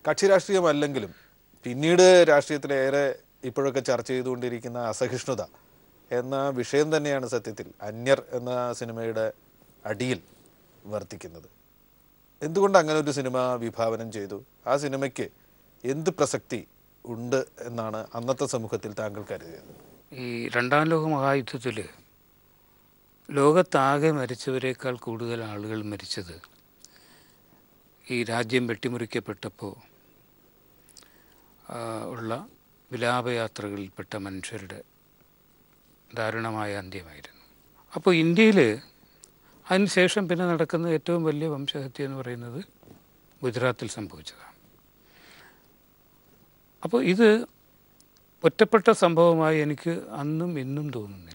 കക്ഷി രാഷ്ട്രീയമല്ലെങ്കിലും പിന്നീട് രാഷ്ട്രീയത്തിലേറെ ഇപ്പോഴൊക്കെ ചർച്ച ചെയ്തുകൊണ്ടിരിക്കുന്ന അസഹിഷ്ണുത എന്ന വിഷയം തന്നെയാണ് സത്യത്തിൽ അന്യർ എന്ന സിനിമയുടെ അടിയിൽ വർത്തിക്കുന്നത് എന്തുകൊണ്ട് അങ്ങനെ ഒരു സിനിമ വിഭാവനം ചെയ്തു ആ സിനിമയ്ക്ക് എന്ത് പ്രസക്തി ഉണ്ട് എന്നാണ് അന്നത്തെ സമൂഹത്തിൽ താങ്കൾ കരുതിയത് ഈ രണ്ടാം ലോക മഹായുദ്ധത്തിൽ ലോകത്താകെ മരിച്ചവരേക്കാൾ കൂടുതൽ ആളുകൾ മരിച്ചത് ഈ രാജ്യം വെട്ടിമുറിക്കപ്പെട്ടപ്പോൾ ആ, ഉള്ള വിലാപയാത്രകളിൽപ്പെട്ട മനുഷ്യരുടെ ദാരുണമായ അന്ത്യമായിരുന്നു അപ്പോൾ ഇന്ത്യയിൽ അതിനുശേഷം പിന്നെ നടക്കുന്ന ഏറ്റവും വലിയ വംശഹത്യ എന്ന് പറയുന്നത് ഗുജറാത്തിൽ സംഭവിച്ചതാണ് അപ്പോൾ ഇത് ഒറ്റപ്പെട്ട സംഭവമായി എനിക്ക് അന്നും ഇന്നും തോന്നുന്നില്ല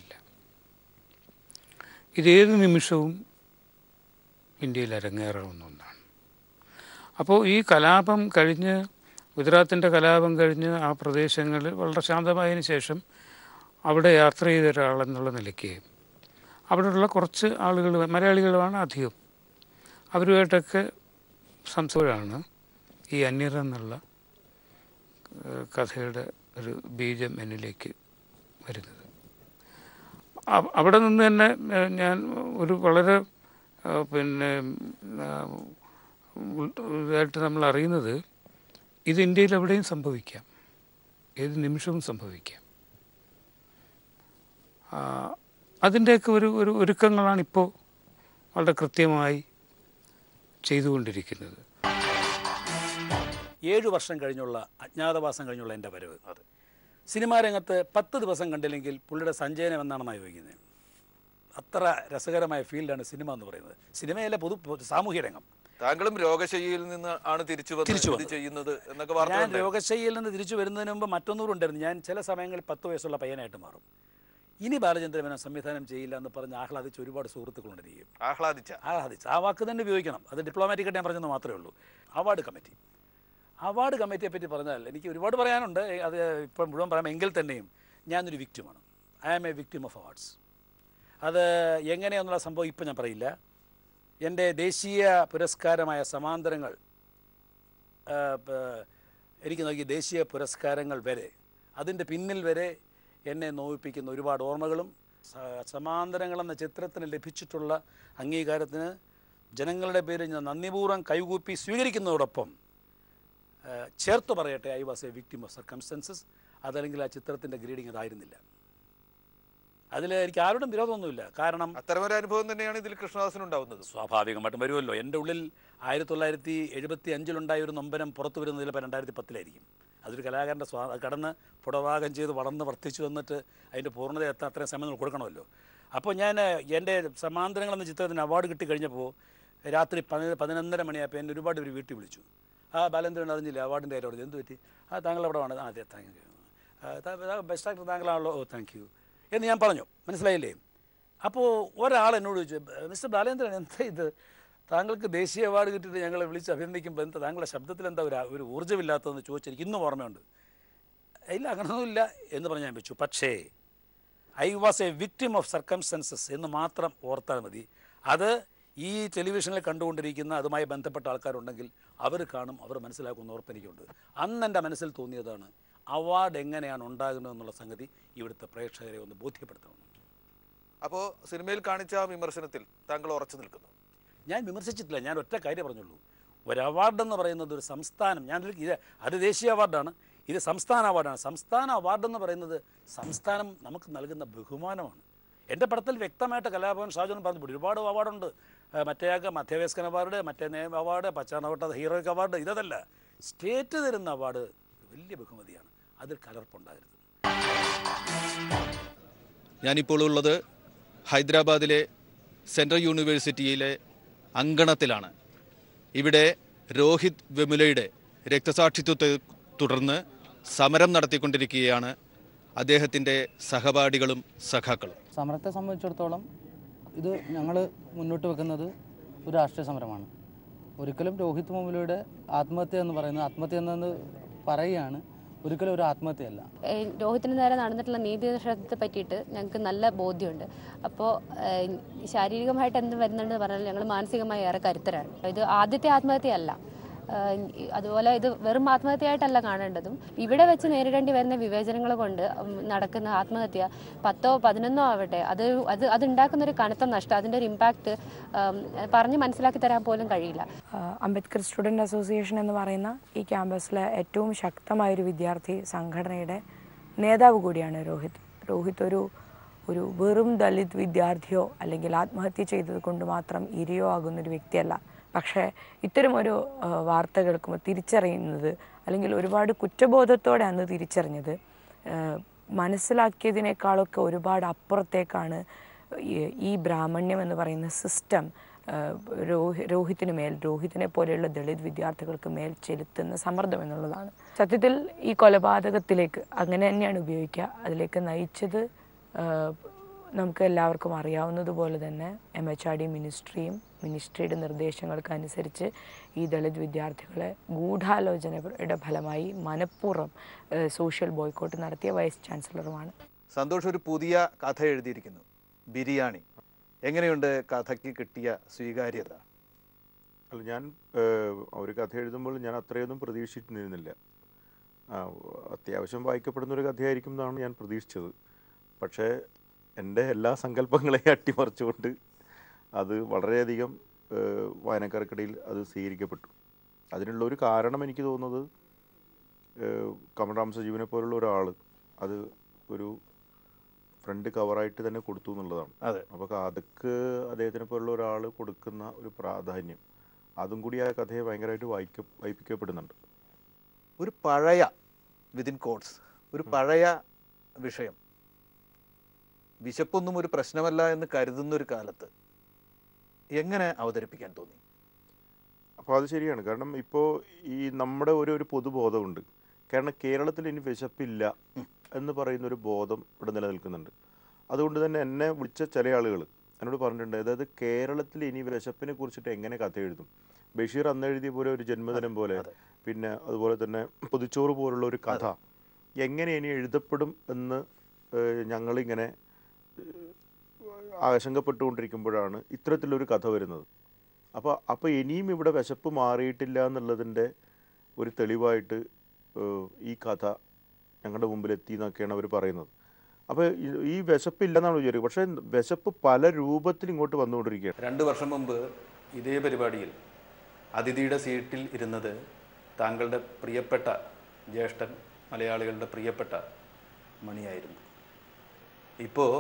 ഇതേത് നിമിഷവും ഇന്ത്യയിൽ അരങ്ങേറാവുന്ന ഒന്നാണ് അപ്പോൾ ഈ കലാപം കഴിഞ്ഞ് ഗുജറാത്തിൻ്റെ കലാപം കഴിഞ്ഞ് ആ പ്രദേശങ്ങളിൽ വളരെ ശാന്തമായതിനു ശേഷം അവിടെ യാത്ര ചെയ്ത ഒരാളെന്നുള്ള നിലയ്ക്ക് അവിടെയുള്ള കുറച്ച് ആളുകൾ മലയാളികളുമാണ് അധികം അവരുമായിട്ടൊക്കെ സംസാരമാണ് ഈ അന്യർ എന്നുള്ള ഏഹ് കഥയുടെ ഒരു ബീജം എന്നിലേക്ക് വരുന്നത് അവ- അവിടെ നിന്ന് തന്നെ ഏഹ് ഞാൻ ഒരു വളരെ ഏഹ് പിന്നെ ഏഹ് ഉൾ- ഇതായിട്ട് നമ്മൾ അറിയുന്നത് ഇത് ഇന്ത്യയിൽ എവിടെയും സംഭവിക്കാം ഏത് നിമിഷവും സംഭവിക്കാം ആ, അതിൻ്റെയൊക്കെ ഒരു ഒരു ഒരുക്കങ്ങളാണ് ഇപ്പോൾ വളരെ കൃത്യമായി ചെയ്തുകൊണ്ടിരിക്കുന്നത് ഏഴു വർഷം കഴിഞ്ഞുള്ള അജ്ഞാതവാസം കഴിഞ്ഞുള്ള എൻ്റെ വരവ് സിനിമാ രംഗത്ത് പത്ത് ദിവസം കണ്ടില്ലെങ്കിൽ പുള്ളിയുടെ സഞ്ചയനം എന്നാണെന്നാണ് ചോദിക്കുന്നത് അത്ര രസകരമായ ഫീൽഡാണ് സിനിമ എന്ന് പറയുന്നത് സിനിമയല്ല പൊതു പൊതു- സാമൂഹ്യ രംഗം താങ്കളും രോഗശയ്യയിൽ നിന്ന് ആണ് തിരിച്ചു വന്ന് തിരിച്ചു ഇത് വന്നത്. ചെയ്യുന്നത് എന്നൊക്കെ ഞാൻ വാർത്ത രോഗശയ്യയിൽ നിന്ന് തിരിച്ചു വരുന്നതിന് മുമ്പ് മറ്റൊന്നുകൂടെ ഉണ്ടായിരുന്നു ഞാൻ ചില സമയങ്ങളിൽ പത്ത് വയസ്സുള്ള പയ്യനായിട്ട് മാറും ഇനി ബാലചന്ദ്രമേനോൻ സംവിധാനം ചെയ്യില്ല എന്ന് പറഞ്ഞ് ആഹ്ലാദിച്ച് ഒരുപാട് സുഹൃത്തുക്കളുണ്ട് എനിക്ക് ആഹ്ലാദിച്ച ആഹ്ലാദിച്ച് ആ വാക്ക് തന്നെ ഉപയോഗിക്കണം അത് ഡിപ്ലോമാറ്റിക്കായിട്ട് ഞാൻ പറഞ്ഞെന്ന് മാത്രമേ ഉള്ളൂ അവാർഡ് കമ്മിറ്റി അവാർഡ് കമ്മിറ്റിയെ പറ്റി പറഞ്ഞാൽ എനിക്ക് ഒരുപാട് പറയാനുണ്ട് അത് ഇപ്പം മുഴുവൻ പറയാം എങ്കിൽ തന്നെയും ഞാനൊരു വിക്റ്റിമാണ് I am a victim of awards അത് എങ്ങനെയെന്നുള്ള സംഭവം ഇപ്പം ഞാൻ പറയില്ല എൻ്റെ ദേശീയ പുരസ്കാരമായ സമാന്തരങ്ങൾ ആ, പ- എനിക്ക് നൽകിയ ദേശീയ പുരസ്കാരങ്ങൾ വരെ അതിൻ്റെ പിന്നിൽ വരെ എന്നെ നോവിപ്പിക്കുന്ന ഒരുപാട് ഓർമ്മകളും സ- സമാന്തരങ്ങൾ എന്ന ചിത്രത്തിന് ലഭിച്ചിട്ടുള്ള അംഗീകാരത്തിന് ജനങ്ങളുടെ പേരിൽ ഞാൻ നന്ദിപൂർവ്വം കൈകൂപ്പി സ്വീകരിക്കുന്നതോടൊപ്പം ആ, ചേർത്ത് പറയട്ടെ I was a victim of circumstances അതല്ലെങ്കിൽ ആ ചിത്രത്തിൻ്റെ ഗ്രീഡിങ് അതായിരുന്നില്ല അതിൽ എനിക്ക് ആരോടും വിരോധമൊന്നുമില്ല കാരണം അത്തരമൊരു അനുഭവം തന്നെയാണ് ഇതിൽ കൃഷ്ണദാസൻ ഉണ്ടാവുന്നത് സ്വാഭാവികമായിട്ടും വരുമല്ലോ എൻ്റെ ഉള്ളിൽ ആയിരത്തി തൊള്ളായിരത്തി എഴുപത്തി അഞ്ചിലുണ്ടായ ഒരു നൊമ്പരം പുറത്തു വരുന്നത് ചിലപ്പോൾ രണ്ടായിരത്തി പത്തിലായിരിക്കും അതൊരു കലാകാരൻ്റെ സ്വാ കടന്ന് പുടവാകം ചെയ്ത് വളർന്ന് വർദ്ധിച്ചു വന്നിട്ട് അതിൻ്റെ പൂർണ്ണത എത്താൻ അത്രയും സമയം നമ്മൾ കൊടുക്കണമല്ലോ അപ്പോൾ ഞാൻ എൻ്റെ സമാന്തരങ്ങൾ എന്ന ചിത്രത്തിന് അവാർഡ് കിട്ടി കഴിഞ്ഞപ്പോൾ രാത്രി പതിന പതിനൊന്നര മണിയായപ്പോൾ എന്നെ ഒരുപാട് പേര് വീട്ടിൽ വിളിച്ചു ആ ബാലേന്ദ്രൻ അറിഞ്ഞില്ല അവാർഡിൻ്റെ കാര്യം പറഞ്ഞു എന്ത് പറ്റി ആ താങ്കൾ എവിടെ വേണം ആ അതെ താങ്ക് യു ബെസ്റ്റ് ആക്ടർ താങ്കളാണല്ലോ ഓ താങ്ക് യു എന്ന് ഞാൻ പറഞ്ഞു മനസ്സിലായില്ലേ അപ്പോൾ ഒരാൾ എന്നോട് ചോദിച്ചു മിസ്റ്റർ ബാലേന്ദ്രൻ എന്താ ഇത് താങ്കൾക്ക് ദേശീയ അവാർഡ് കിട്ടിയിട്ട് ഞങ്ങളെ വിളിച്ച് അഭിനന്ദിക്കുമ്പോൾ എന്താ താങ്കളുടെ ശബ്ദത്തിൽ എന്താ ഒരു ഒരു ഊർജ്ജമില്ലാത്തതെന്ന് ചോദിച്ചെനിക്ക് ഇന്നും ഓർമ്മയുണ്ട് ഇല്ല അങ്ങനെയൊന്നുമില്ല എന്ന് പറഞ്ഞ് ഞാൻ വെച്ചു പക്ഷേ I was a victim of circumstances എന്ന് മാത്രം ഓർത്താൽ മതി അത് ഈ ടെലിവിഷനിൽ കണ്ടുകൊണ്ടിരിക്കുന്ന അതുമായി ബന്ധപ്പെട്ട ആൾക്കാരുണ്ടെങ്കിൽ അവർ കാണും അവർ മനസ്സിലാക്കുന്ന ഉറപ്പ് എനിക്കുണ്ട് അന്ന് എൻ്റെ മനസ്സിൽ തോന്നിയതാണ് അവാർഡ് എങ്ങനെയാണ് ഉണ്ടാകുന്നത് എന്നുള്ള സംഗതി ഇവിടുത്തെ പ്രേക്ഷകരെ ഒന്ന് ബോധ്യപ്പെടുത്തണം അപ്പോൾ സിനിമയിൽ കാണിച്ച ആ വിമർശനത്തിൽ താങ്കൾ ഉറച്ചു നിൽക്കുന്നു ഞാൻ വിമർശിച്ചിട്ടില്ല ഞാൻ ഒറ്റ കാര്യം പറഞ്ഞുള്ളൂ ഒരു അവാർഡ് എന്ന് പറയുന്നത് ഒരു സംസ്ഥാനം ഞാൻ ഇത് അത് ദേശീയ അവാർഡാണ് ഇത് സംസ്ഥാന അവാർഡാണ് സംസ്ഥാന അവാർഡ് എന്ന് പറയുന്നത് സംസ്ഥാനം നമുക്ക് നൽകുന്ന ബഹുമാനമാണ് എൻ്റെ പടത്തിൽ വ്യക്തമായിട്ട് കലാഭവൻ ഷാജോൻ പറഞ്ഞു ഒരുപാട് അവാർഡുണ്ട് ഏഹ് മറ്റേയാൾക്ക് മധ്യവയസ്കൻ അവാർഡ് മറ്റേ നേം അവാർഡ് പച്ചാണവട്ട ഹീറോയ്ക്ക് അവാർഡ് ഇതല്ല സ്റ്റേറ്റ് തരുന്ന അവാർഡ് വലിയ ബഹുമതിയാണ് അതിൽ കലർപ്പുണ്ടാകരുത് ഞാനിപ്പോൾ ഉള്ളത് ഹൈദരാബാദിലെ സെൻട്രൽ യൂണിവേഴ്സിറ്റിയിലെ അങ്കണത്തിലാണ് ഇവിടെ രോഹിത് വെമുലയുടെ രക്തസാക്ഷിത്വത്തെ തുടർന്ന് സമരം നടത്തിക്കൊണ്ടിരിക്കുകയാണ് അദ്ദേഹത്തിൻ്റെ സഹപാഠികളും സഖാക്കളും സമരത്തെ സംബന്ധിച്ചിടത്തോളം ഇത് ഞങ്ങൾ മുന്നോട്ട് വെക്കുന്നത് ഒരു രാഷ്ട്രീയ സമരമാണ് ഒരിക്കലും രോഹിത് മുമ്പിലൂടെ ആത്മഹത്യ എന്ന് പറയുന്നത് ആത്മഹത്യ എന്നത് പറയുകയാണ് ഒരിക്കലും ഒരു ആത്മഹത്യയല്ല ഏഹ് രോഹിത്തിന് നേരെ നടന്നിട്ടുള്ള നീതി നിഷേധത്തെ പറ്റിയിട്ട് ഞങ്ങൾക്ക് നല്ല ബോധ്യമുണ്ട് അപ്പോൾ ശാരീരികമായിട്ട് എന്ത് വരുന്നുണ്ടെന്ന് പറഞ്ഞാൽ ഞങ്ങൾ മാനസികമായി ഏറെ കരുത്തരാണ് ഇത് ആദ്യത്തെ ആത്മഹത്യയല്ല ആഹ് ഈ- അതുപോലെ ഇത് വെറും ആത്മഹത്യയായിട്ടല്ല കാണേണ്ടതും ഇവിടെ വെച്ച് നേരിടേണ്ടി വരുന്ന വിവേചനങ്ങൾ കൊണ്ട് ഉം നടക്കുന്ന ആത്മഹത്യ പത്തോ പതിനൊന്നോ ആവട്ടെ അത് അത് അതുണ്ടാക്കുന്ന ഒരു കനത്ത നഷ്ടം അതിൻ്റെ ഒരു ഇമ്പാക്റ്റ് പറഞ്ഞ് മനസ്സിലാക്കി തരാൻ പോലും കഴിയില്ല ആഹ് അംബേദ്കർ സ്റ്റുഡൻറ് അസോസിയേഷൻ എന്ന് പറയുന്ന ഈ ക്യാമ്പസിലെ ഏറ്റവും ശക്തമായൊരു വിദ്യാർത്ഥി സംഘടനയുടെ നേതാവ് കൂടിയാണ് രോഹിത് രോഹിത് ഒരു ഒരു വെറും ദളിത് വിദ്യാർത്ഥിയോ അല്ലെങ്കിൽ ആത്മഹത്യ ചെയ്തത് കൊണ്ട് മാത്രം ഇരയോ ആകുന്ന ഒരു വ്യക്തിയല്ല പക്ഷേ ഇത്തരം ഒരു ആഹ് വാർത്ത കേൾക്കുമ്പോൾ തിരിച്ചറിയുന്നത് അല്ലെങ്കിൽ ഒരുപാട് കുറ്റബോധത്തോടെ അന്ന് തിരിച്ചറിഞ്ഞത് ആഹ് മനസ്സിലാക്കിയതിനേക്കാളൊക്കെ ഒരുപാട് അപ്പുറത്തേക്കാണ് ഈ- ഈ ബ്രാഹ്മണ്യം എന്ന് പറയുന്ന സിസ്റ്റം രോഹി രോഹിത്തിന് മേൽ രോഹിത്തിനെ പോലെയുള്ള ദളിത് വിദ്യാർത്ഥികൾക്ക് മേൽ ചെലുത്തുന്ന സമ്മർദ്ദം എന്നുള്ളതാണ് സത്യത്തിൽ ഈ കൊലപാതകത്തിലേക്ക് അങ്ങനെ തന്നെയാണ് ഉപയോഗിക്കുക അതിലേക്ക് നയിച്ചത് ആ, നമുക്ക് എല്ലാവർക്കും അറിയാവുന്നതുപോലെ തന്നെ എം എച്ച് ആർ ഡി മിനിസ്ട്രിയും മിനിസ്ട്രിയുടെ നിർദ്ദേശങ്ങൾക്ക് അനുസരിച്ച് ഈ ദളിത് വിദ്യാർത്ഥികളെ ഗൂഢാലോചനയുടെ ഫലമായി മനഃപൂർവ്വം ആ, സോഷ്യൽ ബോയ്ക്കോട്ട് നടത്തിയ വൈസ് ചാൻസലറുമാണ് സന്തോഷ് ഒരു പുതിയ കഥ എഴുതിയിരിക്കുന്നു ബിരിയാണി എങ്ങനെയുണ്ട് കഥയ്ക്ക് കിട്ടിയ സ്വീകാര്യത അല്ല ഞാൻ ഏഹ്, ഒരു കഥ എഴുതുമ്പോൾ ഞാൻ അത്രയൊന്നും പ്രതീക്ഷിച്ചിരുന്നില്ല ആ, അത്യാവശ്യം വായിക്കപ്പെടുന്ന ഒരു കഥയായിരിക്കും എന്നാണ് ഞാൻ പ്രതീക്ഷിച്ചത് പക്ഷേ എൻ്റെ എല്ലാ സങ്കല്പങ്ങളെയും അട്ടിമറിച്ചുകൊണ്ട് അത് വളരെയധികം ഏഹ്, വായനക്കാർക്കിടയിൽ അത് സ്വീകരിക്കപ്പെട്ടു അതിനുള്ള ഒരു കാരണം എനിക്ക് തോന്നുന്നത് ഏഹ്, കമലറാം സജീവനെ പോലുള്ള ഒരാൾ അത് ഒരു ഫ്രണ്ട് കവറായിട്ട് തന്നെ കൊടുത്തു എന്നുള്ളതാണ് അതെ അപ്പോൾ കഥക്ക് അദ്ദേഹത്തിനെ പോലുള്ള ഒരാൾ കൊടുക്കുന്ന ഒരു പ്രാധാന്യം അതും കൂടി ആ കഥയെ ഭയങ്കരമായിട്ട് വായിക്ക വായിപ്പിക്കപ്പെടുന്നുണ്ട് ഒരു പഴയ വിതിൻ കോട്സ് ഒരു പഴയ വിഷയം വിശപ്പൊന്നും ഒരു പ്രശ്നമല്ല എന്ന് കരുതുന്ന ഒരു കാലത്ത് എങ്ങനെ അവതരിപ്പിക്കാൻ തോന്നി അപ്പോൾ അത് ശരിയാണ് കാരണം ഇപ്പോൾ ഈ നമ്മുടെ ഒരു ഒരു പൊതുബോധമുണ്ട് കാരണം കേരളത്തിൽ ഇനി വിശപ്പില്ല എന്ന് പറയുന്ന ഒരു ബോധം ഇവിടെ നിലനിൽക്കുന്നുണ്ട് അതുകൊണ്ട് തന്നെ എന്നെ വിളിച്ച ചില ആളുകൾ എന്നോട് പറഞ്ഞിട്ടുണ്ട് അതായത് കേരളത്തിൽ ഇനി വിശപ്പിനെ കുറിച്ചിട്ട് എങ്ങനെ കഥ എഴുതും ബഷീർ അന്ന് എഴുതിയ പോലെ ഒരു ജന്മദിനം പോലെ പിന്നെ അതുപോലെ തന്നെ പൊതിച്ചോറ് പോലുള്ള ഒരു കഥ എങ്ങനെ ഇനി എഴുതപ്പെടും എന്ന് ഏഹ്, ഞങ്ങളിങ്ങനെ ആശങ്കപ്പെട്ടുകൊണ്ടിരിക്കുമ്പോഴാണ് ഇത്തരത്തിലൊരു കഥ വരുന്നത് അപ്പോൾ അപ്പോൾ ഇനിയും ഇവിടെ വിശപ്പ് മാറിയിട്ടില്ല എന്നുള്ളതിൻ്റെ ഒരു തെളിവായിട്ട് ഏഹ്, ഈ കഥ ഞങ്ങളുടെ മുമ്പിൽ എത്തി എന്നൊക്കെയാണ് അവർ പറയുന്നത് അപ്പോൾ ഈ- ഈ വിശപ്പില്ലെന്നാണ് വിചാരിക്കുക പക്ഷേ വിശപ്പ് പല രൂപത്തിൽ ഇങ്ങോട്ട് വന്നുകൊണ്ടിരിക്കുകയാണ് രണ്ട് വർഷം മുമ്പ് ഇതേ പരിപാടിയിൽ അതിഥിയുടെ സീറ്റിൽ ഇരുന്നത് താങ്കളുടെ പ്രിയപ്പെട്ട ജ്യേഷ്ഠൻ മലയാളികളുടെ പ്രിയപ്പെട്ട മണിയായിരുന്നു ഇപ്പോൾ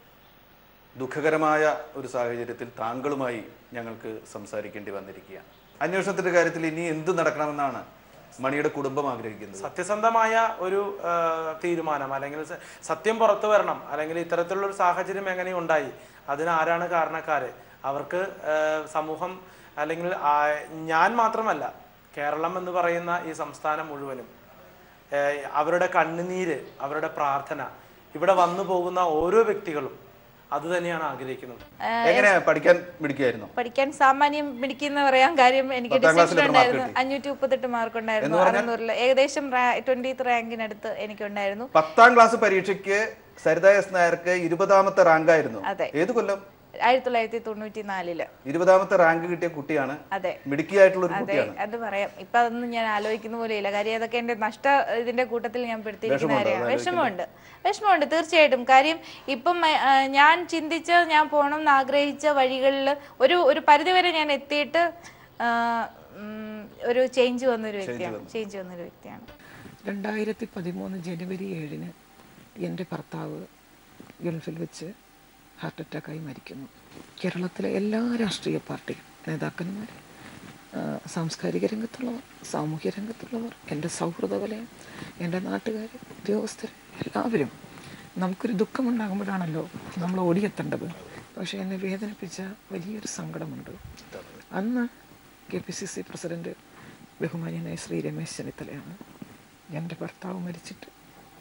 ദുഃഖകരമായ ഒരു സാഹചര്യത്തിൽ താങ്കളുമായി ഞങ്ങൾക്ക് സംസാരിക്കേണ്ടി വന്നിരിക്കുകയാണ് അന്വേഷണത്തിൻ്റെ കാര്യത്തിൽ ഇനി എന്ത് നടക്കണമെന്നാണ് മണിയുടെ കുടുംബം ആഗ്രഹിക്കുന്നത് സത്യസന്ധമായ ഒരു ആ, തീരുമാനം അല്ലെങ്കിൽ സ- സത്യം പുറത്തു വരണം അല്ലെങ്കിൽ ഇത്തരത്തിലുള്ള ഒരു സാഹചര്യം എങ്ങനെ ഉണ്ടായി അതിന് ആരാണ് കാരണക്കാര് അവർക്ക് ആ, സമൂഹം അല്ലെങ്കിൽ ആ, ഞാൻ മാത്രമല്ല കേരളം എന്ന് പറയുന്ന ഈ സംസ്ഥാനം മുഴുവനും ഏ, അവരുടെ കണ്ണുനീര് അവരുടെ പ്രാർത്ഥന ഇവിടെ വന്നു പോകുന്ന ഓരോ വ്യക്തികളും അത് തന്നെയാണ് ആഗ്രഹിക്കുന്നത് എങ്ങനെയാ പഠിക്കാൻ പിടിക്കുമായിരുന്നു പഠിക്കാൻ സാമാന്യം പിടിക്കുന്ന പറയാൻ കാര്യം എനിക്ക് പത്താം ക്ലാസ്സിൽ ഡിസ്റ്റിങ്ഷൻ എത്ര മാർക്ക് ഉണ്ടായിരുന്നു കിട്ടി? അഞ്ഞൂറ്റി മുപ്പത്തെട്ട് മാർക്ക് ഉണ്ടായിരുന്നു എന്ന് പറഞ്ഞാൽ? അറുന്നൂറിൽ ഏകദേശം ട്വന്റി റാങ്കിനടുത്ത് എനിക്കുണ്ടായിരുന്നു പത്താം ക്ലാസ് പരീക്ഷയ്ക്ക് സരിത എസ് നായർക്ക് ഇരുപതാമത്തെ റാങ്കായിരുന്നു അതെ. ഏത് കൊല്ലം ആയിരത്തി തൊള്ളായിരത്തി തൊണ്ണൂറ്റി നാലില് ഇരുപതാമത്തെ റാങ്ക് കിട്ടിയ കുട്ടിയാണ് അതെ മിടുക്കിയായിട്ടുള്ള ഒരു അതെ കുട്ടിയാണ് അത് പറയാം ഇപ്പൊ അതൊന്നും ഞാൻ ആലോചിക്കുന്ന പോലെയില്ല കാര്യം അതൊക്കെ എന്റെ നഷ്ട ഇതിന്റെ കൂട്ടത്തിൽ ഞാൻ പെടുത്തിയിരിക്കുന്ന വിഷമമുണ്ടോ കാര്യമാണ് അത് വിഷമമുണ്ട് വിഷമമുണ്ട് തീർച്ചയായിട്ടും കാര്യം ഇപ്പം ആ, ഞാൻ ചിന്തിച്ച ഞാൻ പോകണം എന്ന് ആഗ്രഹിച്ച വഴികളിൽ ഒരു ഒരു പരിധിവരെ ഞാൻ എത്തിയിട്ട് ആ, ഉം, ഒരു ചേഞ്ച് വന്നൊരു വ്യക്തിയാണ് ചേഞ്ച് വന്നൊരു വ്യക്തിയാണ് രണ്ടായിരത്തി പതിമൂന്ന് ജനുവരി ഏഴിന് എൻ്റെ ഭർത്താവ് ഗൾഫിൽ വെച്ച് ഹാർട്ട് അറ്റാക്കായി മരിക്കുന്നു കേരളത്തിലെ എല്ലാ രാഷ്ട്രീയ പാർട്ടിയും നേതാക്കന്മാർ ആ, സാംസ്കാരിക രംഗത്തുള്ളവർ സാമൂഹ്യ രംഗത്തുള്ളവർ എൻ്റെ സൗഹൃദ വലയം എൻ്റെ നാട്ടുകാർ ഉദ്യോഗസ്ഥർ എല്ലാവരും നമുക്കൊരു ദുഃഖമുണ്ടാകുമ്പോഴാണല്ലോ നമ്മൾ ഓടിയെത്തേണ്ടത് പക്ഷേ എന്നെ വേദനിപ്പിച്ച വലിയൊരു സങ്കടമുണ്ട് അന്ന് K P C C president ബഹുമാന്യനായ ശ്രീ രമേശ് ചെന്നിത്തലയാണ് എൻ്റെ ഭർത്താവ് മരിച്ചിട്ട്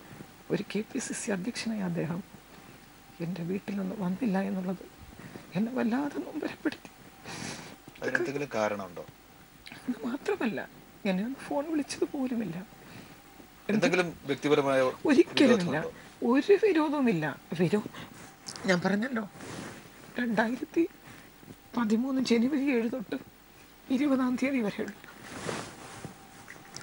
ഒരു കെ പി സി സി അധ്യക്ഷനായ അദ്ദേഹം എൻ്റെ വീട്ടിൽ നിന്ന് വന്നില്ല എന്നുള്ളത് എന്നെ വല്ലാതെ നൊമ്പരപ്പെടുത്തി അതിനെന്തെങ്കിലും കാരണമുണ്ടോ അത് മാത്രമല്ല എന്നെ ഒന്ന് ഫോൺ വിളിച്ചത് പോലുമില്ല എന്തെങ്കിലും വ്യക്തിപരമായ ഒരിക്കലുമില്ല ഒരു വിരോധവുമില്ല വിരോ ഞാൻ പറഞ്ഞല്ലോ രണ്ടായിരത്തി പതിമൂന്ന് ജനുവരി ഏഴ് തൊട്ട് ഇരുപതാം തീയതി വരെയുള്ള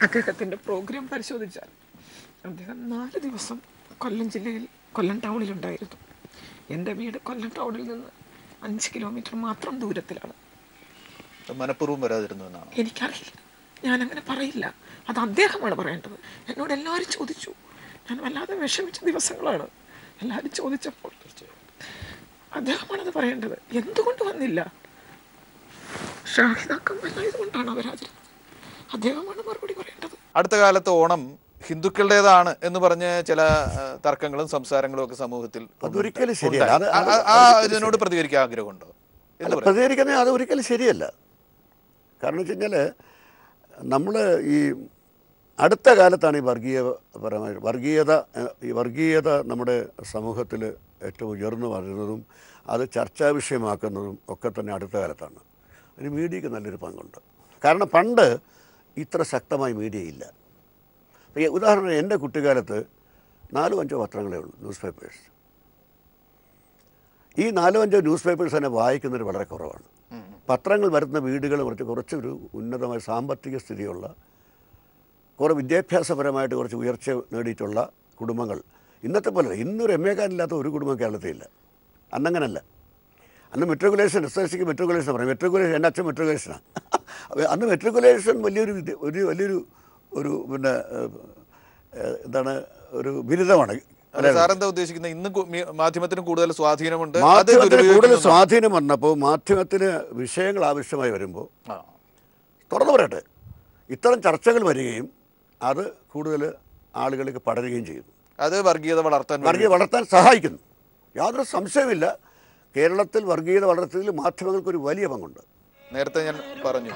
അദ്ദേഹത്തിൻ്റെ പ്രോഗ്രാം പരിശോധിച്ചാൽ അദ്ദേഹം നാല് ദിവസം കൊല്ലം ജില്ലയിൽ കൊല്ലം ടൗണിലുണ്ടായിരുന്നു എൻ്റെ വീട് കൊല്ലം ടൗണിൽ നിന്ന് അഞ്ച് കിലോമീറ്റർ മാത്രം ദൂരത്തിലാണ് മനഃപൂർവ്വം വരാതിരുന്നു എന്നാണ് എനിക്കറിയില്ല ഞാനങ്ങനെ പറയില്ല അത് അദ്ദേഹമാണ് പറയേണ്ടത് എന്നോട് എല്ലാവരും ചോദിച്ചു ഞാൻ വല്ലാതെ വിഷമിച്ച ദിവസങ്ങളാണ് എല്ലാവരും ചോദിച്ചപ്പോൾ അദ്ദേഹമാണത് പറയേണ്ടത് എന്തുകൊണ്ട് വന്നില്ല ഷാഹിദാക്കം വല്ലായതുകൊണ്ടാണ് അവരാചരിക്കുന്നത് അദ്ദേഹമാണ് മറുപടി പറയേണ്ടത് അടുത്ത കാലത്ത് ഓണം ഹിന്ദുക്കളുടേതാണ് എന്ന് പറഞ്ഞ് ചില ആ, തർക്കങ്ങളും സംസാരങ്ങളും ഒക്കെ സമൂഹത്തിൽ അതൊരിക്കലും ഉണ്ട്. ശരിയല്ല. അത് ആ- ആ- ആ ഇതിനോട് പ്രതികരിക്കാൻ ആഗ്രഹമുണ്ടോ എന്ന് അല്ല, പറയാം പ്രതികരിക്കുന്നത് അത് ഒരിക്കലും ശരിയല്ല കാരണം വെച്ച് കഴിഞ്ഞാൽ നമ്മൾ ഈ അടുത്ത കാലത്താണ് ഈ വർഗീയപരമായ വർഗീയത ഏഹ്, ഈ വർഗീയത നമ്മുടെ സമൂഹത്തിൽ ഏറ്റവും ഉയർന്നു വരുന്നതും അത് ചർച്ചാ വിഷയമാക്കുന്നതും ഒക്കെ തന്നെ അടുത്ത കാലത്താണ് അതിന് മീഡിയയ്ക്ക് നല്ലൊരു പങ്കുണ്ട് കാരണം പണ്ട് ഇത്ര ശക്തമായി മീഡിയ ഇല്ല ഈ ഉദാഹരണം എൻ്റെ കുട്ടിക്കാലത്ത് നാലോ അഞ്ചോ പത്രങ്ങളേ ഉള്ളൂ ന്യൂസ് പേപ്പേഴ്സ് ഈ നാലോ അഞ്ചോ ന്യൂസ് പേപ്പേഴ്സ് തന്നെ വായിക്കുന്നവർ വളരെ കുറവാണ് പത്രങ്ങൾ വരുന്ന വീടുകൾ കുറച്ച് കുറച്ചൊരു ഉന്നതമായ സാമ്പത്തിക സ്ഥിതിയുള്ള കുറേ വിദ്യാഭ്യാസപരമായിട്ട് കുറച്ച് ഉയർച്ച നേടിയിട്ടുള്ള കുടുംബങ്ങൾ ഇന്നത്തെ പോലെ ഇന്നൊരു എം എക്കാരില്ലാത്ത ഒരു കുടുംബം കേരളത്തിലില്ല അന്നങ്ങനല്ല അന്ന് മെട്രിക്കുലേഷൻ എസ് എൽ സിക്ക് മെട്രിക്കുലേഷൻ പറയും മെട്രിക്കുലേഷൻ എൻ്റെ അച്ഛൻ മെട്രിക്കുലേഷനാണ് അന്ന് മെട്രിക്കുലേഷൻ വലിയൊരു വിദ്യ ഒരു വലിയൊരു ഒരു പിന്നെ ഏഹ്, ഏഹ്, എന്താണ് ഒരു ബിരുദമാണ് അല്ല സാർ എന്താ ഉദ്ദേശിക്കുന്നത് ഇന്ന് കു- മി- മാധ്യമത്തിന് കൂടുതൽ സ്വാധീനമുണ്ട് അത് മാധ്യമത്തിന് കൂടുതൽ ദുരുപയോഗിക്കുന്നു സ്വാധീനം വന്നപ്പോൾ മാധ്യമത്തിന് വിഷയങ്ങൾ ആവശ്യമായി വരുമ്പോൾ ആ. തുറന്നു പറയട്ടെ ഇത്തരം ചർച്ചകൾ വരികയും അത് കൂടുതൽ ആളുകളിലേക്ക് പടരുകയും ചെയ്യുന്നു അത് വർഗീയത വളർത്താൻ വേണ്ടി. വർഗീയത വളർത്താൻ സഹായിക്കുന്നു യാതൊരു സംശയമില്ല കേരളത്തിൽ വർഗീയത വളർത്തുന്നതിൽ മാധ്യമങ്ങൾക്കൊരു വലിയ പങ്കുണ്ട് നേരത്തെ ഞാൻ പറഞ്ഞു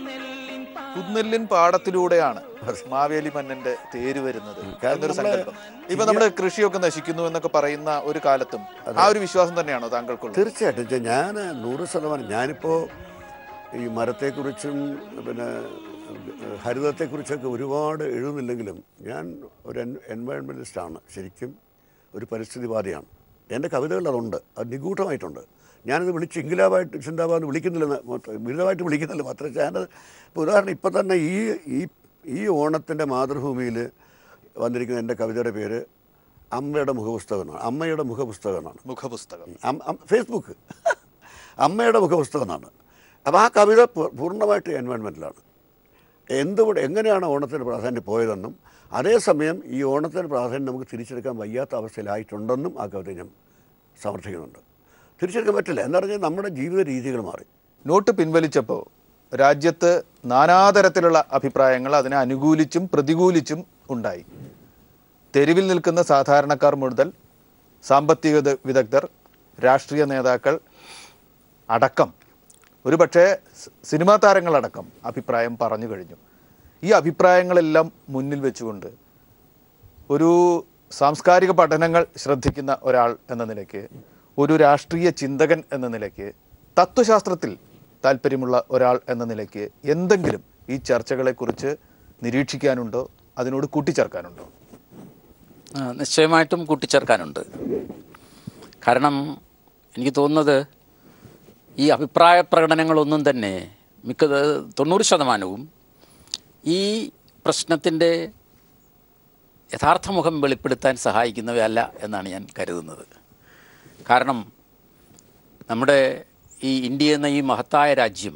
കുന്നെല്ലിൻ പാടത്തിലൂടെയാണ് മാവേലി മന്നന്റെ തേര് വരുന്നത് കാരണം എന്നൊരു നമ്മള് സങ്കല്പം ഇപ്പൊ നമ്മുടെ കൃഷിയൊക്കെ നശിക്കുന്നു എന്നൊക്കെ പറയുന്ന ഒരു കാലത്തും ആ ഒരു വിശ്വാസം തന്നെയാണോ താങ്കൾക്കുള്ളത് തീർച്ചയായിട്ടും ചെ- ഞാൻ നൂറ് ശതമാനം ഞാനിപ്പോൾ ഈ മരത്തെക്കുറിച്ചും പിന്നെ ഏഹ്, ഹരിതത്തെക്കുറിച്ചൊക്കെ ഒരുപാട് എഴുതുന്നില്ലെങ്കിലും ഞാൻ ഒരു എൻ എൻവയൺമെൻറ്റലിസ്റ്റാണ് ശരിക്കും ഒരു പരിസ്ഥിതിവാദിയാണ് എൻ്റെ കവിതകളിൽ അതുണ്ട് അത് നിഗൂഢമായിട്ടുണ്ട് ഞാനത് വിളിച്ച് ഇംഗിലാവായിട്ട് ചിന്താവാന്ന് വിളിക്കുന്നില്ലെന്ന് മാത്രം- ബിരുദമായിട്ട് വിളിക്കുന്നില്ല മാത്രമേ ഞാനത് ഇപ്പോൾ ഉദാഹരണം ഇപ്പം തന്നെ ഈ ഈ ഈ ഓണത്തിൻ്റെ മാതൃഭൂമിയിൽ വന്നിരിക്കുന്ന എൻ്റെ കവിതയുടെ പേര് അമ്മയുടെ മുഖപുസ്തകം എന്നാണ് അമ്മയുടെ മുഖപുസ്തകം എന്നാണ് മുഖപുസ്തകം അം- അം- ഫേസ്ബുക്ക് അമ്മയുടെ മുഖപുസ്തകം എന്നാണ് അപ്പോൾ ആ കവിത പൂ- പൂർണ്ണമായിട്ട് എൻവയോൺമെൻറ്റിലാണ് എന്തുകൊണ്ട് എങ്ങനെയാണ് ഓണത്തിന് പ്രാധാന്യം പോയതെന്നും അതേസമയം ഈ ഓണത്തിന് പ്രാധാന്യം നമുക്ക് തിരിച്ചെടുക്കാൻ വയ്യാത്ത അവസ്ഥയിലായിട്ടുണ്ടെന്നും ആ കവിത ഞാൻ സമർത്ഥിക്കുന്നുണ്ട് തിരിച്ചെടുക്കാൻ പറ്റില്ല എന്ന് പറഞ്ഞാൽ നമ്മുടെ ജീവിത രീതികൾ മാറി നോട്ട് പിൻവലിച്ചപ്പോൾ രാജ്യത്ത് നാനാതരത്തിലുള്ള അഭിപ്രായങ്ങൾ അതിനെ അനുകൂലിച്ചും പ്രതികൂലിച്ചും ഉണ്ടായി തെരുവിൽ നിൽക്കുന്ന സാധാരണക്കാർ മുതൽ സാമ്പത്തിക വിദ- വിദഗ്ധർ രാഷ്ട്രീയ നേതാക്കൾ അടക്കം ഒരു പക്ഷേ സ് സിനിമാ താരങ്ങളടക്കം അഭിപ്രായം പറഞ്ഞു കഴിഞ്ഞു ഈ അഭിപ്രായങ്ങളെല്ലാം മുന്നിൽ വെച്ചുകൊണ്ട് ഒരു സാംസ്കാരിക പഠനങ്ങൾ ശ്രദ്ധിക്കുന്ന ഒരാൾ എന്ന നിലയ്ക്ക് ഒരു രാഷ്ട്രീയ ചിന്തകൻ എന്ന നിലയ്ക്ക് തത്വശാസ്ത്രത്തിൽ താല്പര്യമുള്ള ഒരാൾ എന്ന നിലയ്ക്ക് എന്തെങ്കിലും ഈ ചർച്ചകളെക്കുറിച്ച് നിരീക്ഷിക്കാനുണ്ടോ അതിനോട് കൂട്ടിച്ചേർക്കാനുണ്ടോ ആ, നിശ്ചയമായിട്ടും കൂട്ടിച്ചേർക്കാനുണ്ട് കാരണം എനിക്ക് തോന്നുന്നത് ഈ അഭിപ്രായ പ്രകടനങ്ങളൊന്നും തന്നെ മിക്കത് തൊണ്ണൂറ് ശതമാനവും ഈ പ്രശ്നത്തിൻ്റെ യഥാർത്ഥ മുഖം വെളിപ്പെടുത്താൻ സഹായിക്കുന്നവയല്ല എന്നാണ് ഞാൻ കരുതുന്നത് കാരണം നമ്മുടെ ഈ ഇന്ത്യ എന്ന ഈ മഹത്തായ രാജ്യം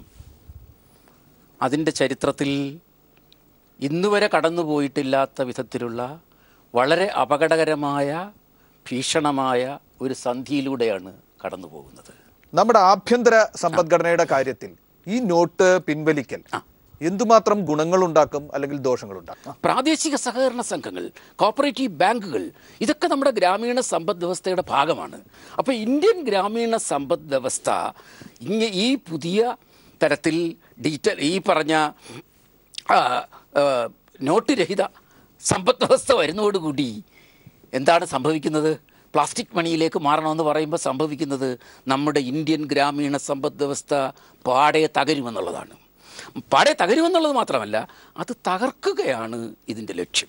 അതിൻ്റെ ചരിത്രത്തിൽ ഇന്നുവരെ കടന്നുപോയിട്ടില്ലാത്ത വിധത്തിലുള്ള വളരെ അപകടകരമായ ഭീഷണമായ ഒരു സന്ധിയിലൂടെയാണ് കടന്നു പോകുന്നത് നമ്മുടെ ആഭ്യന്തര സമ്പദ്ഘടനയുടെ കാര്യത്തിൽ ഈ നോട്ട് പിൻവലിക്കൽ എന്തുമാത്രം ഗുണങ്ങളുണ്ടാക്കും അല്ലെങ്കിൽ ദോഷങ്ങളുണ്ടാക്കും പ്രാദേശിക സഹകരണ സംഘങ്ങൾ കോപ്പറേറ്റീവ് ബാങ്കുകൾ ഇതൊക്കെ നമ്മുടെ ഗ്രാമീണ സമ്പദ് വ്യവസ്ഥയുടെ ഭാഗമാണ് അപ്പോൾ ഇന്ത്യൻ ഗ്രാമീണ സമ്പദ് വ്യവസ്ഥ ഇങ്ങ ഈ പുതിയ തരത്തിൽ ഡിജിറ്റൽ ഈ പറഞ്ഞ ആ, ആ, നോട്ട് രഹിത സമ്പദ് വ്യവസ്ഥ വരുന്നതോടുകൂടി എന്താണ് സംഭവിക്കുന്നത് പ്ലാസ്റ്റിക് മണിയിലേക്ക് മാറണമെന്ന് പറയുമ്പോൾ സംഭവിക്കുന്നത് നമ്മുടെ ഇന്ത്യൻ ഗ്രാമീണ സമ്പദ് വ്യവസ്ഥ പാടെ തകരുമെന്നുള്ളതാണ് പാടെ തകരുമെന്നുള്ളത് മാത്രമല്ല അത് തകർക്കുകയാണ് ഇതിൻ്റെ ലക്ഷ്യം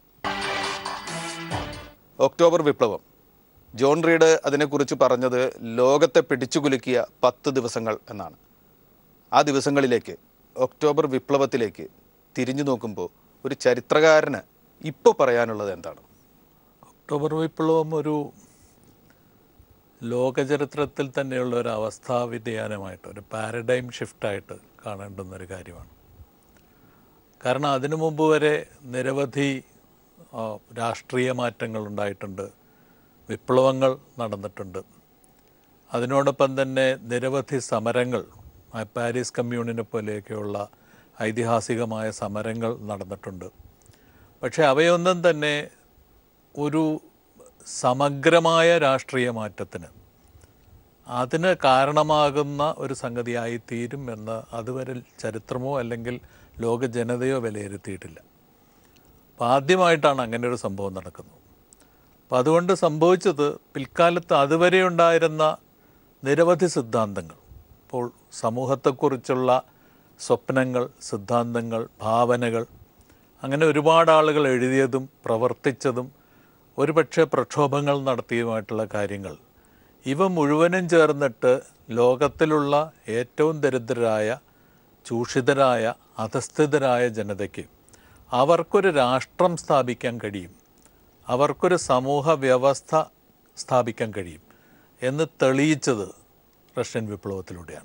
ഒക്ടോബർ വിപ്ലവം ജോൺ റീഡ് അതിനെക്കുറിച്ച് പറഞ്ഞത് ലോകത്തെ പിടിച്ചുകുലുക്കിയ പത്ത് ദിവസങ്ങൾ എന്നാണ് ആ ദിവസങ്ങളിലേക്ക് ഒക്ടോബർ വിപ്ലവത്തിലേക്ക് തിരിഞ്ഞു നോക്കുമ്പോൾ ഒരു ചരിത്രകാരന് ഇപ്പോൾ പറയാനുള്ളത് എന്താണ് ഒക്ടോബർ വിപ്ലവം ഒരു ലോകചരിത്രത്തിൽ തന്നെയുള്ള ഒരു അവസ്ഥാ വ്യതിയാനമായിട്ട് ഒരു പാരഡൈം ഷിഫ്റ്റായിട്ട് കാണേണ്ടുന്ന ഒരു കാര്യമാണ് കാരണം അതിനു മുമ്പ് വരെ നിരവധി ആ, രാഷ്ട്രീയ മാറ്റങ്ങൾ ഉണ്ടായിട്ടുണ്ട് വിപ്ലവങ്ങൾ നടന്നിട്ടുണ്ട് അതിനോടൊപ്പം തന്നെ നിരവധി സമരങ്ങൾ ആ പാരീസ് കമ്മ്യൂണിനെ പോലെയൊക്കെയുള്ള ഐതിഹാസികമായ സമരങ്ങൾ നടന്നിട്ടുണ്ട് പക്ഷേ അവയൊന്നും തന്നെ ഒരു സമഗ്രമായ രാഷ്ട്രീയ മാറ്റത്തിന് അതിന് കാരണമാകുന്ന ഒരു സംഗതിയായി തീരും എന്ന് അതുവരെ ചരിത്രമോ അല്ലെങ്കിൽ ലോക ജനതയോ വിലയിരുത്തിയിട്ടില്ല അപ്പോൾ ആദ്യമായിട്ടാണ് അങ്ങനെ ഒരു സംഭവം നടക്കുന്നത് അപ്പം അതുകൊണ്ട് സംഭവിച്ചത് പിൽക്കാലത്ത് അതുവരെ ഉണ്ടായിരുന്ന നിരവധി സിദ്ധാന്തങ്ങൾ ഇപ്പോൾ സമൂഹത്തെക്കുറിച്ചുള്ള സ്വപ്നങ്ങൾ സിദ്ധാന്തങ്ങൾ ഭാവനകൾ അങ്ങനെ ഒരുപാട് ആളുകൾ എഴുതിയതും പ്രവർത്തിച്ചതും ഒരുപക്ഷെ പ്രക്ഷോഭങ്ങൾ നടത്തിയതുമായിട്ടുള്ള കാര്യങ്ങൾ ഇവ മുഴുവനും ചേർന്നിട്ട് ലോകത്തിലുള്ള ഏറ്റവും ദരിദ്രരായ ചൂഷിതരായ അധസ്ഥിതരായ ജനതയ്ക്ക് അവർക്കൊരു രാഷ്ട്രം സ്ഥാപിക്കാൻ കഴിയും അവർക്കൊരു സമൂഹ വ്യവസ്ഥ സ്ഥാപിക്കാൻ കഴിയും എന്ന് തെളിയിച്ചത് റഷ്യൻ വിപ്ലവത്തിലൂടെയാണ്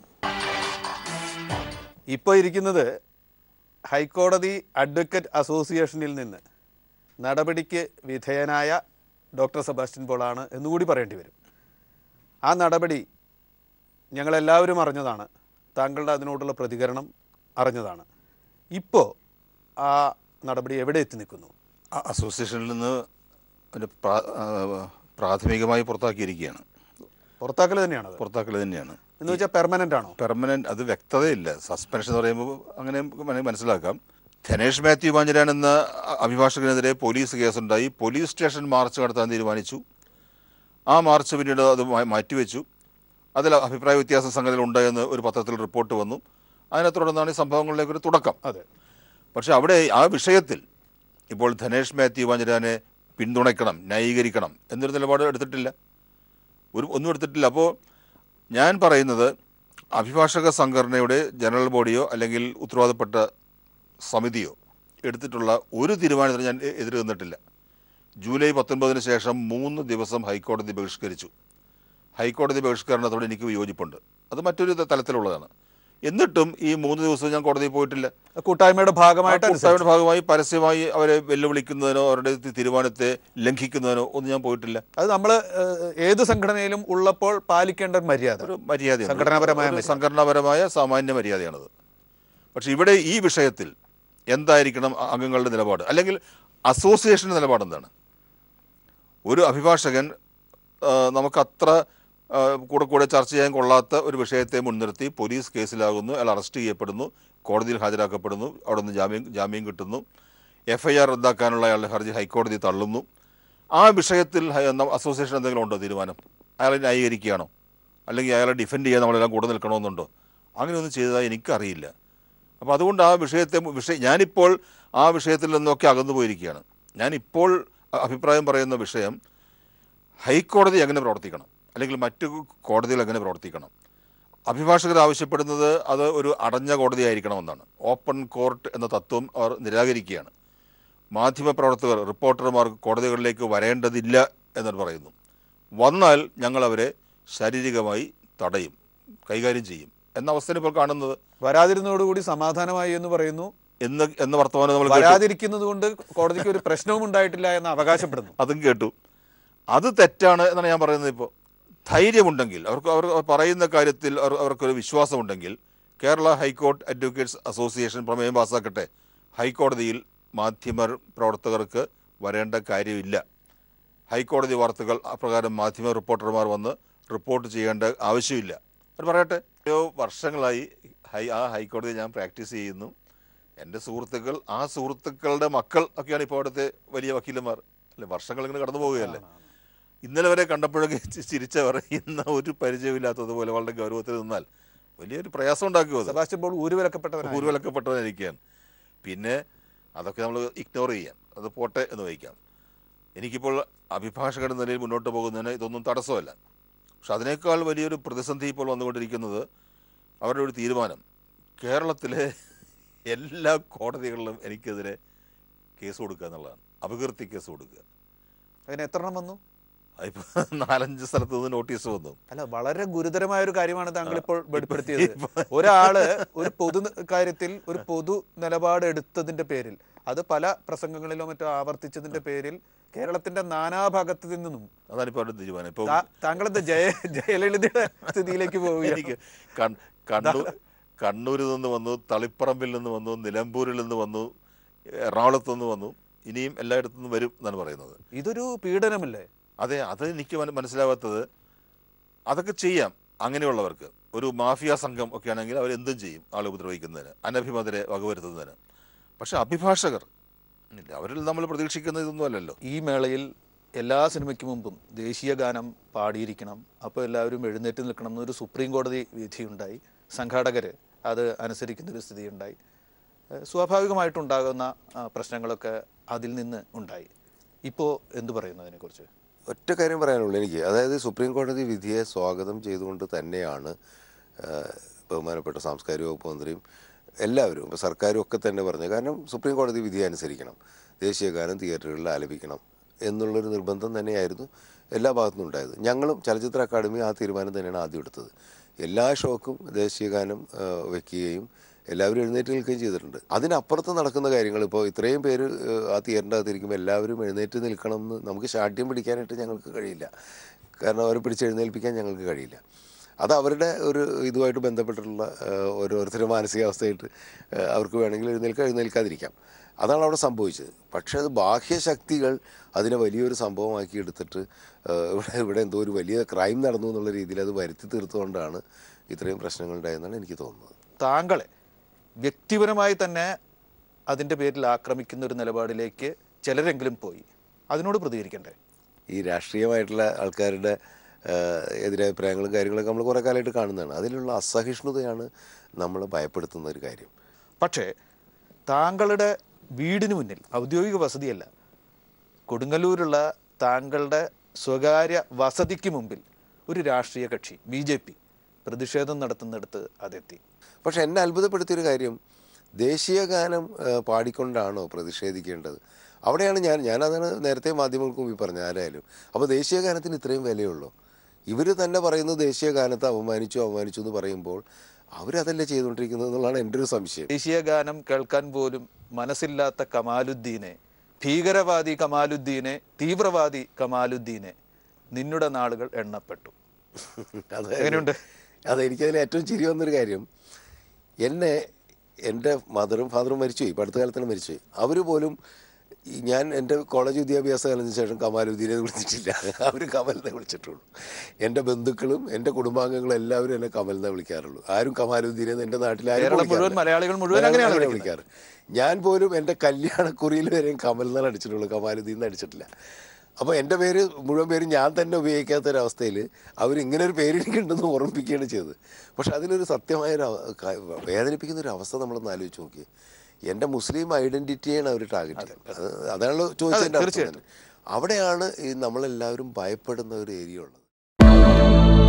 ഇപ്പോൾ ഇരിക്കുന്നത് ഹൈക്കോടതി അഡ്വക്കേറ്റ് അസോസിയേഷനിൽ നിന്ന് നടപടിക്ക് വിധേയനായ ഡോക്ടർ സെബാസ്റ്റ്യൻ പോളാണ് എന്നുകൂടി പറയേണ്ടി വരും ആ നടപടി ഞങ്ങളെല്ലാവരും അറിഞ്ഞതാണ് താങ്കളുടെ അതിനോടുള്ള പ്രതികരണം അറിഞ്ഞതാണ് ഇപ്പോൾ ആ നടപടി എവിടെ എത്തി നിൽക്കുന്നു അ- അസോസിയേഷനിൽ നിന്ന് ഒരു പ്രാ- ആ, പ്രാഥമികമായി പുറത്താക്കിയിരിക്കുകയാണ് പുറത്താക്കൽ തന്നെയാണത് പുറത്താക്കൽ തന്നെയാണ് എന്ന് വെച്ചാൽ പെർമനന്റ് ആണോ പെർമനന്റ് അത് വ്യക്തതയില്ല സസ്പെൻഷൻ എന്ന് പറയുമ്പോൾ അങ്ങനെ വേണമെങ്കിൽ മനസ്സിലാക്കാം ധനേഷ് മാത്യു പാഞ്ചരാൻ എന്ന അ- അഭിഭാഷകനെതിരെ പോലീസ് കേസുണ്ടായി പോലീസ് സ്റ്റേഷൻ മാർച്ച് നടത്താൻ തീരുമാനിച്ചു ആ മാർച്ച് പിന്നീട് അത് മാ- മാറ്റിവെച്ചു അതിൽ അഭിപ്രായ വ്യത്യാസം സംഗതികൾ ഉണ്ടായെന്ന് ഒരു പത്രത്തിൽ റിപ്പോർട്ട് വന്നു അതിനെ തുടർന്നാണ് ഈ സംഭവങ്ങളിലേക്ക് ഒരു തുടക്കം അതെ പക്ഷെ അവിടെ ആ വിഷയത്തിൽ ഇപ്പോൾ ധനേഷ് മാത്യു പാഞ്ചരാനെ പിന്തുണയ്ക്കണം ന്യായീകരിക്കണം എന്നൊരു നിലപാട് എടുത്തിട്ടില്ല ഒരു ഒന്നും എടുത്തിട്ടില്ല അപ്പോൾ ഞാൻ പറയുന്നത് അഭിഭാഷക സംഘടനയുടെ ജനറൽ ബോഡിയോ അല്ലെങ്കിൽ ഉത്തരവാദപ്പെട്ട സമിതിയോ എടുത്തിട്ടുള്ള ഒരു തീരുമാനത്തിന് ഞാൻ എ- എതിര് നിന്നിട്ടില്ല ജൂലൈ പത്തൊൻപതിന് ശേഷം മൂന്ന് ദിവസം ഹൈക്കോടതി ബഹിഷ്കരിച്ചു ഹൈക്കോടതി ബഹിഷ്കരണത്തോട് എനിക്ക് വിയോജിപ്പുണ്ട് അത് മറ്റൊരു ത- തലത്തിലുള്ളതാണ് എന്നിട്ടും ഈ മൂന്ന് ദിവസം ഞാൻ കോടതിയിൽ പോയിട്ടില്ല കൂട്ടായ്മയുടെ ഭാഗമായിട്ട് ആ കൂട്ടായ്മയുടെ ഭാഗമായി പരസ്യമായി അവരെ വെല്ലുവിളിക്കുന്നതിനോ അവരുടെ തി- തീരുമാനത്തെ ലംഘിക്കുന്നതിനോ ഒന്നും ഞാൻ പോയിട്ടില്ല അത് നമ്മൾ ഏത് സംഘടനയിലും ഉള്ളപ്പോൾ പാലിക്കേണ്ട ഒരു മര്യാദ ഒരു മര്യാദയാണ് സംഘടനാപരമായ ഒരു മര്യാദ. സംഘടനാപരമായ സാമാന്യ മര്യാദയാണത് പക്ഷെ ഇവിടെ ഈ വിഷയത്തിൽ എന്തായിരിക്കണം അ- അംഗങ്ങളുടെ നിലപാട് അല്ലെങ്കിൽ അസോസിയേഷൻ്റെ നിലപാട് എന്താണ് ഒരു അഭിഭാഷകൻ ആ, നമുക്കത്ര ആ, കൂടെ കൂടെ ചർച്ച ചെയ്യാൻ കൊള്ളാത്ത ഒരു വിഷയത്തെ മുൻനിർത്തി പോലീസ് കേസിലാകുന്നു അയാൾ അറസ്റ്റ് ചെയ്യപ്പെടുന്നു കോടതിയിൽ ഹാജരാക്കപ്പെടുന്നു അവിടെ നിന്ന് ജാമ്യം ജാമ്യം കിട്ടുന്നു എഫ് ഐ ആർ റദ്ദാക്കാനുള്ള അയാളുടെ ഹർജി ഹൈക്കോടതി തള്ളുന്നു ആ വിഷയത്തിൽ ഹൈ- ന- അസോസിയേഷൻ എന്തെങ്കിലും ഉണ്ടോ തീരുമാനം അയാളെ ന്യായീകരിക്കുകയാണോ അല്ലെങ്കിൽ അയാളെ ഡിഫെൻഡ് ചെയ്യാൻ നമ്മളെല്ലാം കൂടെ നിൽക്കണമെന്നുണ്ടോ അങ്ങനെയൊന്നും ചെയ്തതായി എനിക്കറിയില്ല അപ്പോൾ അതുകൊണ്ട് ആ വിഷയത്തെ വിഷയം ഞാനിപ്പോൾ ആ വിഷയത്തിൽ നിന്നൊക്കെ അകന്നു പോയിരിക്കുകയാണ് ഞാനിപ്പോൾ അ- അഭിപ്രായം പറയുന്ന വിഷയം ഹൈക്കോടതി എങ്ങനെ പ്രവർത്തിക്കണം അല്ലെങ്കിൽ മറ്റു കോടതികൾ എങ്ങനെ പ്രവർത്തിക്കണം അഭിഭാഷകർ ആവശ്യപ്പെടുന്നത് അത് ഒരു അടഞ്ഞ കോടതി ആയിരിക്കണമെന്നാണ് ഓപ്പൺ കോർട്ട് എന്ന തത്വം അവർ നിരാകരിക്കുകയാണ് മാധ്യമപ്രവർത്തകർ റിപ്പോർട്ടർമാർ കോടതികളിലേക്ക് വരേണ്ടതില്ല എന്ന് പറയുന്നു വന്നാൽ ഞങ്ങൾ അവരെ ശാരീരികമായി തടയും കൈകാര്യം ചെയ്യും എന്ന അവസ്ഥയാണ് ഇപ്പോൾ കാണുന്നത് വരാതിരുന്നതോടുകൂടി സമാധാനമായി എന്ന് പറയുന്നു എന്ന് എന്ന വർത്തമാനം നമ്മൾ കേട്ടു. വരാതിരിക്കുന്നത് കൊണ്ട് കോടതിക്ക് ഒരു പ്രശ്നവും ഉണ്ടായിട്ടില്ല എന്ന് അവകാശപ്പെടുന്നു അതും കേട്ടു അത് തെറ്റാണ് എന്നാണ് ഞാൻ പറയുന്നത് ഇപ്പോൾ ധൈര്യമുണ്ടെങ്കിൽ അവർക്ക് അവർ അവർ പറയുന്ന കാര്യത്തിൽ അവർ അവർക്കൊരു വിശ്വാസമുണ്ടെങ്കിൽ കേരള ഹൈക്കോർട്ട് അഡ്വക്കേറ്റ്സ് അസോസിയേഷൻ പ്രമേയം പാസ്സാക്കട്ടെ ഹൈക്കോടതിയിൽ മാധ്യമ പ്രവർത്തകർക്ക് വരേണ്ട കാര്യമില്ല ഹൈക്കോടതി വാർത്തകൾ അപ്രകാരം മാധ്യമ റിപ്പോർട്ടർമാർ വന്ന് റിപ്പോർട്ട് ചെയ്യേണ്ട ആവശ്യമില്ല അവർ പറയട്ടെ എത്രയോ വർഷങ്ങളായി ഹൈ ആ ഹൈക്കോടതി ഞാൻ പ്രാക്ടീസ് ചെയ്യുന്നു എൻ്റെ സുഹൃത്തുക്കൾ ആ സുഹൃത്തുക്കളുടെ മക്കൾ ഒക്കെയാണ് ഇപ്പോൾ അവിടുത്തെ വലിയ വക്കീലന്മാർ അല്ലെ വർഷങ്ങൾ ഇങ്ങനെ കടന്നു പോവുകയല്ലേ ഇന്നലെ വരെ കണ്ടപ്പോഴൊക്കെ ചി- ചിരിച്ചവർ ഇന്ന് ഒരു പരിചയമില്ലാത്തതുപോലെ വളരെ ഗൗരവത്തിൽ നിന്നാൽ വലിയൊരു പ്രയാസം ഉണ്ടാക്കുമോ അത് സെബാസ്റ്റ്യൻ പോൾ ഊരുവിലക്കപ്പെട്ടവനായി. ഊരുവിലക്കപ്പെട്ടവനായിരിക്കുകയാണ് പിന്നെ അതൊക്കെ നമ്മൾ ഇഗ്നോർ ചെയ്യാം അത് പോട്ടെ എന്ന് വയ്ക്കാം എനിക്കിപ്പോൾ അഭിഭാഷകൻ എന്ന നിലയിൽ മുന്നോട്ട് പോകുന്നതിന് ഇതൊന്നും തടസ്സമല്ല പക്ഷെ അതിനേക്കാൾ വലിയൊരു പ്രതിസന്ധി ഇപ്പോൾ വന്നുകൊണ്ടിരിക്കുന്നത് അവരുടെ ഒരു തീരുമാനം കേരളത്തിലെ എല്ലാ കോടതികളിലും എനിക്കെതിരെ കേസ് കൊടുക്കുക എന്നുള്ളതാണ് അപകീർത്തി കേസ് കൊടുക്കുക അതിന് എത്ര എണ്ണം വന്നു അതിപ്പോൾ നാലഞ്ച് സ്ഥലത്ത് നിന്ന് നോട്ടീസ് വന്നു അല്ല വളരെ ഗുരുതരമായ ഒരു കാര്യമാണ് താങ്കൾ ഇപ്പോൾ വെളിപ്പെടുത്തിയത് ഒരാള് ഒരു പൊതു കാര്യത്തിൽ ഒരു പൊതു നിലപാട് എടുത്തതിന്റെ പേരിൽ അത് പല പ്രസംഗങ്ങളിലോ മറ്റോ ആവർത്തിച്ചതിന്റെ പേരിൽ കേരളത്തിന്റെ നാനാഭാഗത്തു നിന്നും അതാണിപ്പോൾ അവരുടെ തീരുമാനം ഇപ്പോൾ താ- താങ്കളെന്ത് ജയ ജയലളിതയുടെ സ്ഥിതിയിലേക്ക് പോവുകയാണ് എനിക്ക് കൺ- കണ്ണൂർ കണ്ണൂരിൽ നിന്ന് വന്നു തളിപ്പറമ്പിൽ നിന്ന് വന്നു നിലമ്പൂരിൽ നിന്ന് വന്നു എറണാകുളത്ത് നിന്ന് വന്നു ഇനിയും എല്ലായിടത്തു നിന്നും വരും എന്നാണ് പറയുന്നത് ഇതൊരു പീഡനമല്ലേ അതെ അത് എനിക്ക് മന- മനസ്സിലാവാത്തത് അതൊക്കെ ചെയ്യാം അങ്ങനെയുള്ളവർക്ക് ഒരു മാഫിയ സംഘം ഒക്കെ ആണെങ്കിൽ അവരെന്തും ചെയ്യും ആളെ ഉപദ്രവിക്കുന്നതിന് അനഭിമതരെ വകവരുത്തുന്നതിന് പക്ഷെ അഭിഭാഷകർ ഇല്ല അവരിൽ നമ്മൾ പ്രതീക്ഷിക്കുന്ന ഇതൊന്നും അല്ലല്ലോ ഈ മേളയിൽ എല്ലാ സിനിമയ്ക്ക് മുമ്പും ദേശീയ ഗാനം പാടിയിരിക്കണം അപ്പോൾ എല്ലാവരും എഴുന്നേറ്റ് നിൽക്കണം എന്നൊരു സുപ്രീം കോടതി വിധിയുണ്ടായി സംഘാടകർ അത് അനുസരിക്കുന്ന ഒരു സ്ഥിതിയുണ്ടായി ഏഹ് സ്വാഭാവികമായിട്ടുണ്ടാകുന്ന ആ, പ്രശ്നങ്ങളൊക്കെ അതിൽ നിന്ന് ഉണ്ടായി ഇപ്പോൾ എന്തു പറയുന്നു അതിനെക്കുറിച്ച് ഒറ്റ കാര്യം പറയാനുള്ളൂ എനിക്ക് അതായത് സുപ്രീം കോടതി വിധിയെ സ്വാഗതം ചെയ്തുകൊണ്ട് തന്നെയാണ് ആ, ബഹുമാനപ്പെട്ട സാംസ്കാരിക വകുപ്പ് മന്ത്രിയും എല്ലാവരും ഇപ്പോൾ സർക്കാരും ഒക്കെ തന്നെ പറഞ്ഞു കാരണം സുപ്രീം കോടതി വിധിയെ അനുസരിക്കണം ദേശീയ ഗാനം തിയേറ്ററുകളിൽ ആലപിക്കണം എന്നുള്ളൊരു നിർബന്ധം തന്നെയായിരുന്നു എല്ലാ ഭാഗത്തുനിന്നും ഉണ്ടായത് ഞങ്ങളും ചലച്ചിത്ര അക്കാദമി ആ തീരുമാനം തന്നെയാണ് ആദ്യം എടുത്തത് എല്ലാ ഷോക്കും ദേശീയ ഗാനം ആ, വെക്കുകയും എല്ലാവരും എഴുന്നേറ്റ് നിൽക്കുകയും ചെയ്തിട്ടുണ്ട് അതിനപ്പുറത്ത് നടക്കുന്ന കാര്യങ്ങൾ ഇപ്പോൾ ഇത്രയും പേര് ഏഹ്, ആ തിയേറ്ററിൻ്റെ അകത്തിരിക്കുമ്പോൾ എല്ലാവരും എഴുന്നേറ്റ് നിൽക്കണം എന്ന് നമുക്ക് ശാഠ്യം പിടിക്കാനായിട്ട് ഞങ്ങൾക്ക് കഴിയില്ല കാരണം അവരെ പിടിച്ചെഴുന്നേൽപ്പിക്കാൻ ഞങ്ങൾക്ക് കഴിയില്ല അത് അവരുടെ ഒരു ഇതുമായിട്ട് ബന്ധപ്പെട്ടിട്ടുള്ള ഏഹ്, ഓരോരുത്തരുടെ മാനസികാവസ്ഥയായിട്ട് ഏഹ്, അവർക്ക് വേണമെങ്കിൽ എഴുന്നേൽക്കാം എഴുന്നേൽക്കാതിരിക്കാം അതാണ് അവിടെ സംഭവിച്ചത് പക്ഷേ അത് ബാഹ്യശക്തികൾ അതിനെ വലിയൊരു സംഭവമാക്കി എടുത്തിട്ട് ഏഹ്, ഇവിടെ ഇവിടെ എന്തോ ഒരു വലിയ ക്രൈം നടന്നു എന്നുള്ള രീതിയിൽ അത് വരുത്തി തീർത്തുകൊണ്ടാണ് ഇത്രയും പ്രശ്നങ്ങൾ ഉണ്ടായതെന്നാണ് എനിക്ക് തോന്നുന്നത് താങ്കളെ വ്യക്തിപരമായി തന്നെ അതിൻ്റെ പേരിൽ ആക്രമിക്കുന്ന ഒരു നിലപാടിലേക്ക് ചിലരെങ്കിലും പോയി അതിനോട് പ്രതികരിക്കണ്ടേ ഈ രാഷ്ട്രീയമായിട്ടുള്ള ആൾക്കാരുടെ ഏഹ്, എതിരഭിപ്രായങ്ങളും കാര്യങ്ങളൊക്കെ നമ്മൾ കുറേ കാലമായിട്ട് കാണുന്നതാണ് അതിലുള്ള അസഹിഷ്ണുതയാണ് നമ്മൾ ഭയപ്പെടുത്തുന്ന ഒരു കാര്യം പക്ഷേ താങ്കളുടെ വീടിന് മുന്നിൽ ഔദ്യോഗിക വസതിയല്ല കൊടുങ്ങല്ലൂരുള്ള താങ്കളുടെ സ്വകാര്യ വസതിക്ക് മുമ്പിൽ ഒരു രാഷ്ട്രീയ കക്ഷി ബി ജെ പി പ്രതിഷേധം നടത്തുന്നിടത്ത് അതെത്തി പക്ഷെ എന്നെ അത്ഭുതപ്പെടുത്തിയൊരു കാര്യം ദേശീയ ഗാനം ഏഹ്, പാടിക്കൊണ്ടാണോ പ്രതിഷേധിക്കേണ്ടത് അവിടെയാണ് ഞാൻ ഞാനതാണ് നേരത്തെ മാധ്യമങ്ങൾക്ക് മുമ്പിൽ പറഞ്ഞത് ആരായാലും അപ്പോൾ ദേശീയ ഗാനത്തിന് ഇത്രയും വിലയുള്ളൂ ഇവർ തന്നെ പറയുന്നത് ദേശീയ ഗാനത്തെ അപമാനിച്ചു അപമാനിച്ചു എന്ന് പറയുമ്പോൾ അവരതല്ലേ ചെയ്തുകൊണ്ടിരിക്കുന്നത് എന്നുള്ളതാണ് എൻ്റെ ഒരു സംശയം ദേശീയ ഗാനം കേൾക്കാൻ പോലും മനസ്സില്ലാത്ത കമാലുദ്ദീനെ ഭീകരവാദി കമാലുദ്ദീനെ തീവ്രവാദി കമാലുദ്ദീനെ നിന്നുടെ നാളുകൾ എണ്ണപ്പെട്ടു അതായത് എങ്ങനെയുണ്ട് അതെ എനിക്കതിൽ ഏറ്റവും ചിരി വന്നൊരു കാര്യം എന്നെ എൻ്റെ മദറും ഫാദറും മരിച്ചുപോയി ഇപ്പം അടുത്ത കാലത്താണ് മരിച്ചുപോയി അവർ പോലും ഈ ഞാൻ എൻ്റെ കോളേജ് വിദ്യാഭ്യാസ കാലത്തിന് ശേഷം കമാലുദ്ദീനെ വിളിച്ചിട്ടില്ല അവർ കമലിനെ വിളിച്ചിട്ടുള്ളൂ എൻ്റെ ബന്ധുക്കളും എൻ്റെ കുടുംബാംഗങ്ങളും എല്ലാവരും എന്നെ കമലിനെ വിളിക്കാറുള്ളൂ ആരും കമാലുദ്ദീനെ എൻ്റെ നാട്ടിൽ ആരും കേരളം വിളിക്കാറില്ല. മുഴുവൻ മലയാളികൾ മുഴുവൻ മലയാളികൾ അങ്ങനെയാണ് അങ്ങനെ വിളിക്കുന്നത്. വിളിക്കാറ് ഞാൻ പോലും എൻ്റെ കല്യാണക്കുറിയിൽ വരെയും കമലിനാണ് അടിച്ചിട്ടുള്ളൂ കമാലുദ്ദീൻ അടിച്ചിട്ടില്ല അപ്പോൾ എൻ്റെ പേര് മുഴുവൻ പേര് ഞാൻ തന്നെ ഉപയോഗിക്കാത്ത ഒരവസ്ഥയിൽ അവർ ഇങ്ങനെ ഒരു പേര് എനിക്കുണ്ടെന്ന് ഓർമ്മിപ്പിക്കുകയാണ് ചെയ്തത് പക്ഷെ അതിലൊരു സത്യമായ ഒരു അവ- ക- വേദനിപ്പിക്കുന്ന ഒരു അവസ്ഥ നമ്മളൊന്ന് ആലോചിച്ച് നോക്കി എൻ്റെ മുസ്ലിം ഐഡൻറ്റിറ്റിയാണ് അവർ ടാർഗറ്റ് ചെയ്യുന്നത് അത് അതാണല്ലോ ചോദിച്ചതിൻ്റെ അർത്ഥം തീർച്ചയായിട്ടും. തന്നെ അവിടെയാണ് ഈ നമ്മളെല്ലാവരും ഭയപ്പെടുന്ന ഒരു ഏരിയ ഉള്ളത്